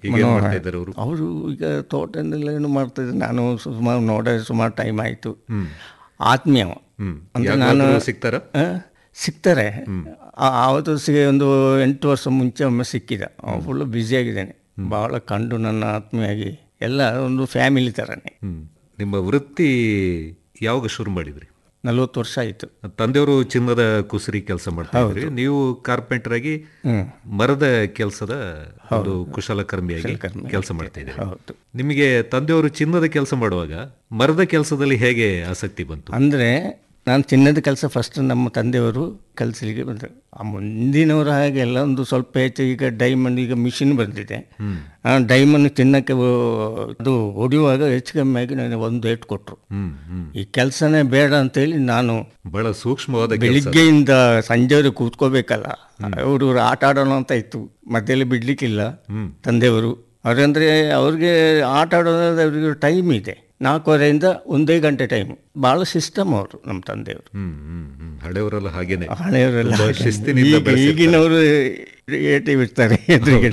ಈಗ ಏನ್ ಮಾಡ್ತಾ ಇದ್ದಾರೆ ಅವರು ಅವರು ಈಗ ತೋಟದಲ್ಲ ಏನು ಮಾಡ್ತಿದ್ರು ನಾನು ಸುಮಾರು ನೋಡ ಸುಮಾರು ಟೈಮ್ ಆಯಿತು ಹ್ಮ್ ಆತ್ಮೀಯ ಅವ. ಹ್ಮ್ ಅಂದ್ರೆ ಯಾವಾಗ್ಲೂ ನಾನು ಸಿಗ್ತಾರ ಆ, ಸಿಗ್ತಾರೆ ಆ- ಆವತ್ತು ಸಿ ಒಂದು ಎಂಟು ವರ್ಷ ಮುಂಚೆ ಒಮ್ಮೆ ಸಿಕ್ಕಿದ ಫುಲ್ಲು ಬ್ಯುಸಿಯಾಗಿದ್ದಾನೆ ಭಾಳ ಕಂಡು ನನ್ನ ಆತ್ಮೀಯಾಗಿ ಎಲ್ಲ ಒಂದು ಫ್ಯಾಮಿಲಿ ಥರನೇ ಹ್ಮ್ ನಿಮ್ಮ ವೃತ್ತಿ ಯಾವಾಗ ಶುರು ಮಾಡಿದ್ರಿ ನಲ್ವತ್ತು ವರ್ಷ ಆಯಿತು ತಂದೆಯವರು ಚಿನ್ನದ ಕುಸರಿ ಕೆಲಸ ಮಾಡ್ತಾ ಇದ್ರಿ ನೀವು ಕಾರ್ಪೆಂಟರ್ ಆಗಿ ಮರದ ಕೆಲಸದ ಒಂದು ಕುಶಲಕರ್ಮಿಯಾಗಿ ಕೆಲಸ ಮಾಡ್ತಾ ಇದ್ದೀರಿ ಹೌದು ನಿಮಗೆ ತಂದೆಯವರು ಚಿನ್ನದ ಕೆಲಸ ಮಾಡುವಾಗ ಮರದ ಕೆಲಸದಲ್ಲಿ ಹೇಗೆ ಆಸಕ್ತಿ ಬಂತು ಅಂದರೆ ನಾನು ಚಿನ್ನದ ಕೆಲಸ ಫಸ್ಟ್ ನಮ್ಮ ತಂದೆಯವರು ಕಲಿಸಲಿಕ್ಕೆ ಬಂದರು ಆ ಮುಂದಿನವರ ಹಾಗೆ ಎಲ್ಲ ಒಂದು ಸ್ವಲ್ಪ ಹೆಚ್ಚು ಈಗ ಡೈಮಂಡ್ ಈಗ ಮಿಷಿನ್ ಬಂದಿದೆ ಆ ಡೈಮಂಡ್ ಚಿನ್ನಕ್ಕೆ ಓ- ಅದು ಹೊಡೆಯುವಾಗ ಹೆಚ್ಚು ಕಮ್ಮಿ ಆಗಿ ನನಗೆ ಒಂದು ಏಟ್ ಕೊಟ್ಟರು ಹ್ಮ್ ಹ್ಮ್ ಈ ಕೆಲಸನೇ ಬೇಡ ಅಂತೇಳಿ ನಾನು ಬಹಳ ಸೂಕ್ಷ್ಮವಾದ ಕೆಲಸ ಬೆಳಿಗ್ಗೆಯಿಂದ ಸಂಜೆವರೆಗೆ ಕೂತ್ಕೋಬೇಕಲ್ಲ ಅವರು ಆಟ ಆಡೋಣ ಅಂತ ಇತ್ತು ಮಧ್ಯದಲ್ಲಿ ಬಿಡ್ಲಿಕ್ಕಿಲ್ಲ ತಂದೆಯವರು ಅವ್ರಂದ್ರೆ ಅವ್ರಿಗೆ ಆಟ ಆಡೋದು ಅವ್ರಿಗೆ ಟೈಮ್ ಇದೆ ನಾಲ್ಕೂವರೆಯಿಂದ ಒಂದೇ ಗಂಟೆ ಟೈಮ್ ಭಾಳ ಸಿಸ್ಟಮ್ ಅವರು ನಮ್ಮ ತಂದೆಯವರು ಹ್ಮ್ ಹ್ಮ್ ಹ್ಮ್ ಹಳೆಯವರೆಲ್ಲ ಹಾಗೇನೆ ಹಳೆಯವರೆಲ್ಲ ತುಂಬಾ ಹಾಗೆ. ಶಿಸ್ತಿನಿಂದ ಈಗ- ಬೆಳೆಸಿರ್ತಾರೆ. ಈಗಿನವರು ಏಟಿ ಬಿಡ್ತಾರೆ ಎದುರಿಗೆ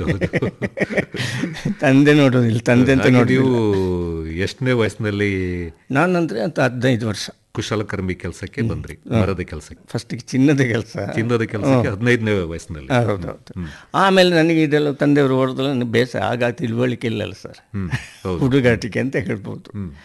ತಂದೆ ನೋಡೋದಿಲ್ಲ ತಂದೆ ಅಂತ ಹಾಗೆ ನೋಡಿ ನೀವು ಎಷ್ಟನೇ ವಯಸ್ಸಿನಲ್ಲಿ ನಾನಂದ್ರೆ ಅಂತ ಹದಿನೈದು ವರ್ಷ ಕುಶಲಕರ್ಮಿ ಕೆಲಸಕ್ಕೆ ಬಂದ್ರಿ ಮರದ ಕೆಲಸಕ್ಕೆ ಫಸ್ಟಿಗೆ ಚಿನ್ನದ ಕೆಲಸ ಚಿನ್ನದ ಕೆಲಸಕ್ಕೆ ಹದಿನೈದನೇ ವಯಸ್ಸಿನಲ್ಲಿ ಹೌದೌದು ಆಮೇಲೆ ನನಗೆ ಇದೆಲ್ಲ ತಂದೆಯವರು ಹೊಡೆದಲ್ಲ ನನಗೆ ಬೇಸ ಆಗ ತಿಳುವಳಿಕೆ ಇಲ್ಲಲ್ಲ ಸರ್ ಹ್ಮ್ ಹೌದು ಹುಡುಗಾಟಿಕೆ ಅಂತ ಹೇಳ್ಬೋದು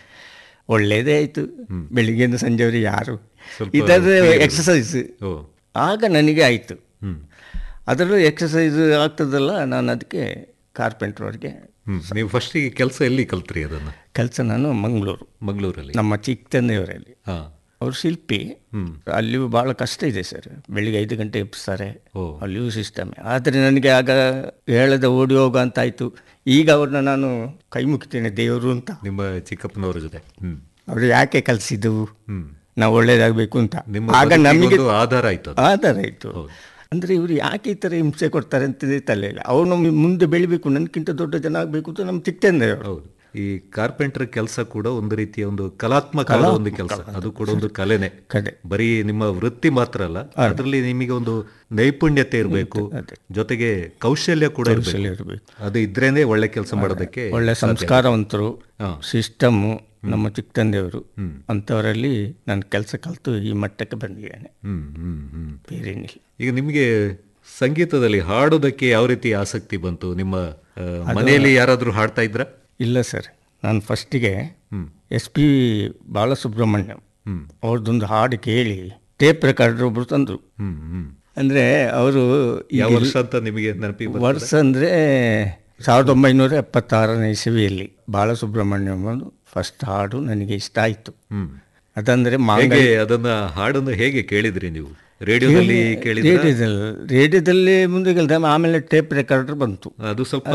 ಒಳ್ಳೇದೇ ಆಯಿತು ಬೆಳಿಗ್ಗೆಯಿಂದ ಸಂಜೆವರೆಗೆ ಯಾರು ಇದಾದ್ರೆ ಎಕ್ಸಸೈಸ್ ಓ ಆಗ ನನಗೆ ಆಯಿತು ಹ್ಮ್ ಅದರಲ್ಲೂ ಎಕ್ಸಸೈಸ್ ಆಗ್ತದಲ್ಲ ನಾನು ಅದಕ್ಕೆ ಕಾರ್ಪೆಂಟ್ರವ್ರಿಗೆ ಹ್ಮ್ ನೀವು ಫಸ್ಟಿಗೆ ಕೆಲಸ ಎಲ್ಲಿ ಕಲ್ತ್ರಿ ಅದನ್ನ ಕೆಲಸ ನಾನು ಮಂಗಳೂರು ಮಂಗಳೂರಲ್ಲಿ ನಮ್ಮ ಚಿಕ್ಕ ತಂದೆಯವರಲ್ಲಿ ಹಾ ಅವರು ಶಿಲ್ಪಿ ಹ್ಮ್ ಅಲ್ಲಿಯೂ ಭಾಳ ಕಷ್ಟ ಇದೆ ಸರ್ ಬೆಳಿಗ್ಗೆ ಐದು ಗಂಟೆ ಎಬ್ಬಿಸ್ತಾರೆ ಓ ಅಲ್ಲಿಯೂ ಸಿಸ್ಟಮ್ ಆದರೆ ನನಗೆ ಆಗ ಹೇಳದ ಓಡಿ ಹೋಗ ಅಂತ ಆಯಿತು ಈಗ ಅವ್ರನ್ನ ನಾನು ಕೈ ಮುಗ್ತೇನೆ ದೇವರು ಅಂತ ನಿಮ್ಮ ಚಿಕ್ಕಪ್ಪನವರ ಜೊತೆ ಹ್ಮ್ ಅವರು ಯಾಕೆ ಕಲಿಸಿದ್ದು ಹ್ಮ್ ನಾವು ಒಳ್ಳೇದಾಗಬೇಕು ಅಂತ ನಿಮ್ಮ ಆಗ ನಮಗೆ ಬದುಕಿಗೊಂದು ಆಧಾರ ಆಯ್ತು ಅದು ಆಧಾರ ಆಯಿತು ಅಂದರೆ ಇವರು ಯಾಕೆ ಈ ಥರ ಹಿಂಸೆ ಕೊಡ್ತಾರೆ ಅಂತ ತಲೆ ಇಲ್ಲ ಅವ್ರು ನಮಗೆ ಮುಂದೆ ಬೆಳಿಬೇಕು ನನಗಿಂತ ದೊಡ್ಡ ಜನ ಆಗಬೇಕು ಅಂತ ನಮ್ಮ ಚಿಕ್ಕಂದೆ ಅವರು ಹೌದು ಈ ಕಾರ್ಪೆಂಟರ್ ಕೆಲಸ ಕೂಡ ಒಂದು ರೀತಿಯ ಒಂದು ಕಲಾತ್ಮಕ ಒಂದು ಕೆಲಸ ಅದು ಕೂಡ ಒಂದು ಕಲೆನೆ ಕಡೆ ಬರೀ ನಿಮ್ಮ ವೃತ್ತಿ ಮಾತ್ರ ಅಲ್ಲ ಅದರಲ್ಲಿ ನಿಮಗೆ ಒಂದು ನೈಪುಣ್ಯತೆ ಇರಬೇಕು ಜೊತೆಗೆ ಕೌಶಲ್ಯ ಕೂಡ ಇರಬೇಕು ಇರಬೇಕು ಅದು ಇದ್ರೇನೆ ಒಳ್ಳೆ ಕೆಲಸ ಮಾಡೋದಕ್ಕೆ ಒಳ್ಳೆ ಸಂಸ್ಕಾರವಂತರು ಹಾ. ಸಿಸ್ಟಮ್ಮು ನಮ್ಮ ಚಿಕ್ಕ ತಂದೆಯವರು ಅಂಥವರಲ್ಲಿ ನಾನು ಕೆಲಸ ಕಲಿತು ಈ ಮಟ್ಟಕ್ಕೆ ಬಂದಿದ್ದೇನೆ ಹ್ಮ್ ಹ್ಮ್ ಹ್ಮ್ ಬೇರೇನಿಲ್ಲ ಈಗ ನಿಮಗೆ ಸಂಗೀತದಲ್ಲಿ ಹಾಡೋದಕ್ಕೆ ಯಾವ ರೀತಿ ಆಸಕ್ತಿ ಬಂತು ನಿಮ್ಮ ಆ, ಮನೆಯಲ್ಲಿ ಯಾರಾದ್ರೂ ಹಾಡ್ತಾ ಇದ್ರ ಇಲ್ಲ ಸರ್ ನಾನು ಫಸ್ಟಿಗೆ ಹ್ಮ್ ಎಸ್ ಪಿ ಬಾಲಸುಬ್ರಹ್ಮಣ್ಯಂ ಹ್ಮ್ ಅವ್ರದ್ದೊಂದು ಹಾಡು ಕೇಳಿ ಟೇಪ್ ರೆಕಾರ್ಡರ್ ಒಬ್ರು ತಂದರು ಹ್ಮ್ ಹ್ಮ್ ಅಂದರೆ ಅವರು ಯಾವ ವರ್ಷ ಅಂತ ನಿಮಗೆ ನೆನಪಿ ವರ್ಷ ಅಂದರೆ ಸಾವಿರದ ಒಂಬೈನೂರ ಎಪ್ಪತ್ತಾರನೇ ಇಸವಿಯಲ್ಲಿ ಬಾಲಸುಬ್ರಹ್ಮಣ್ಯಂ ಒಂದು ಫಸ್ಟ್ ಹಾಡು ನನಗೆ ಇಷ್ಟ ಆಯಿತು ಹ್ಮ್ ಅದಂದರೆ ಮಾಂಗ ಹೇಗೆ ಅದನ್ನ ಹಾಡನ್ನ ಹೇಗೆ ಕೇಳಿದ್ರಿ ನೀವು ರೇಡಿಯೋದಲ್ಲಿ ಕೇಳಿದ್ರ ರೇಡಿಯೋದಲ್ಲಿ ರೇಡಿಯೋದಲ್ಲಿ ಮುಂದೆ ಕೇಳಿದೆ ಆಮೇಲೆ ಟೇಪ್ ರೆಕಾರ್ಡರ್ ಬಂತು ಅದು ಸ್ವಲ್ಪ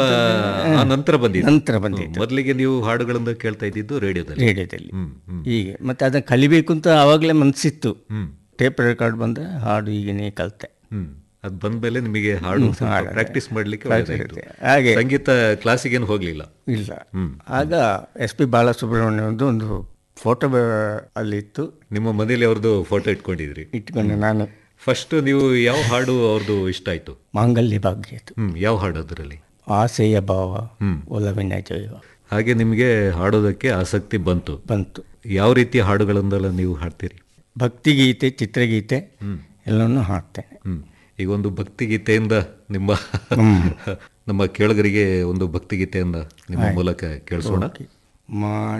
ಆ ನಂತರ ಬಂದಿದ್ದು ನಂತರ ಬಂದಿತ್ತು ಮೊದಲಿಗೆ ನೀವು ಹಾಡುಗಳನ್ನ ಕೇಳ್ತಾ ಇದ್ದಿದ್ದು ರೇಡಿಯೋದಲ್ಲಿ ರೇಡಿಯೋದಲ್ಲಿ ಹ್ಮ್ ಹ್ಮ್ ಹೀಗೆ ಮತ್ತೆ ಅದನ್ನು ಕಲಿಬೇಕು ಅಂತ ಆವಾಗಲೇ ಮನಸ್ಸಿತ್ತು ಹ್ಮ್ ಟೇಪ್ ರೆಕಾರ್ಡ್ ಬಂದ ಹಾಡು ಈಗನೇ ಕಲಿತೆ ಹ್ಮ್ ಅದ್ ಬಂದ್ಮೇಲೆ ನಿಮಗೆ ಹಾಡು ಪ್ರಾಕ್ಟೀಸ್ ಮಾಡ್ಲಿಕ್ಕೆ ಒಳ್ಳೆದಾಯ್ತು ಹಾಗೆ ಸಂಗೀತ ಕ್ಲಾಸಿಗೆ ಏನು ಹೋಗ್ಲಿಲ್ಲ ಇಲ್ಲ ಆಗ ಎಸ್ ಪಿ ಬಾಲಸುಬ್ರಹ್ಮಣ್ಯಂದು ಒಂದು ಫೋಟೋ ಅಲ್ಲಿತ್ತು ನಿಮ್ಮ ಮನೇಲಿ ಅವ್ರದ್ದು ಫೋಟೋ ಇಟ್ಕೊಂಡಿದ್ರಿ ಇಟ್ಕೊಂಡು ನಾನು ಫಸ್ಟ್ ನೀವು ಯಾವ ಹಾಡು ಅವ್ರದ್ದು ಇಷ್ಟ ಆಯ್ತು ಮಾಂಗಲ್ಯ ಭಾಗ್ಯ ಅದು ಹ್ಮ್ ಯಾವ ಹಾಡು ಅದರಲ್ಲಿ ಆಸೆಯ ಭಾವ ಹ್ಮ್. ಒಲವಿನ ಜೈವ ಹಾಗೆ ನಿಮಗೆ ಹಾಡೋದಕ್ಕೆ ಆಸಕ್ತಿ ಬಂತು ಬಂತು ಯಾವ ರೀತಿ ಹಾಡುಗಳನ್ನೆಲ್ಲ ನೀವು ಹಾಡ್ತೀರಿ ಭಕ್ತಿಗೀತೆ ಚಿತ್ರಗೀತೆ ಎಲ್ಲವನ್ನು ಹಾಡ್ತೇನೆ ಹ್ಮ್ ಈಗ ಒಂದು ಭಕ್ತಿಗೀತೆಯಿಂದ ನಿಮ್ಮ ನಮ್ಮ ಕೇಳುಗರಿಗೆ ಒಂದು ಭಕ್ತಿಗೀತೆಯನ್ನ ನಿಮ್ಮ ಮೂಲಕ ಕೇಳಿಸೋಣ ಮಾ